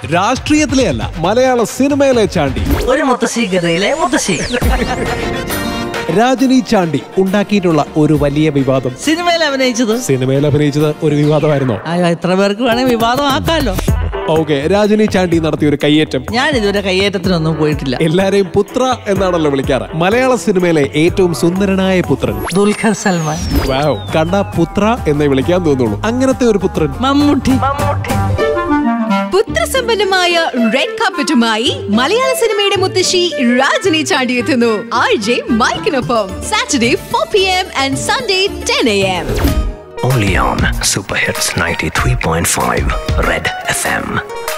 രാഷ്ട്രീയത്തിലെ അല്ല മലയാള സിനിമയിലെ ചാണ്ടി ഒരു മുത്തശ്ശി ഗതയിലെ മുത്തശ്ശി രാജനി ചാണ്ടി ഉണ്ടാക്കിയിട്ടുള്ള ഒരു വലിയ വിവാദം സിനിമയിൽ അഭിനയിച്ചത് സിനിമയിൽ അഭിനയിച്ചത് ഒരു വിവാദമായിരുന്നോ ആ, എത്ര പേർക്ക് വേണേൽ വിവാദമാക്കാമല്ലോ ഓക്കെ രാജനി ചാണ്ടി നടത്തിയ ഒരു കയ്യേറ്റം ഞാൻ ഇതുവരെ കയ്യേറ്റത്തിനൊന്നും പോയിട്ടില്ല എല്ലാരെയും പുത്ര എന്നാണല്ലോ വിളിക്കാറ് മലയാള സിനിമയിലെ ഏറ്റവും സുന്ദരനായ പുത്രൻ ദുൽഖർ സൽമാൻ വാവ് കണ്ട പുത്ര എന്നേ വിളിക്കാൻ തോന്നുള്ളൂ അങ്ങനത്തെ ഒരു പുത്രൻ മമ്മൂട്ടി പുത്രസമ്പന്നമായ റെഡ് കാർപ്പറ്റുമായി മലയാള സിനിമയുടെ മുത്തശ്ശി രാജനി ചാണ്ടി എത്തുന്നു ആർ ജെ മൈക്കിനൊപ്പം Saturday four P M and Sunday ten A M Only on Super Hits 93.5 Red FM.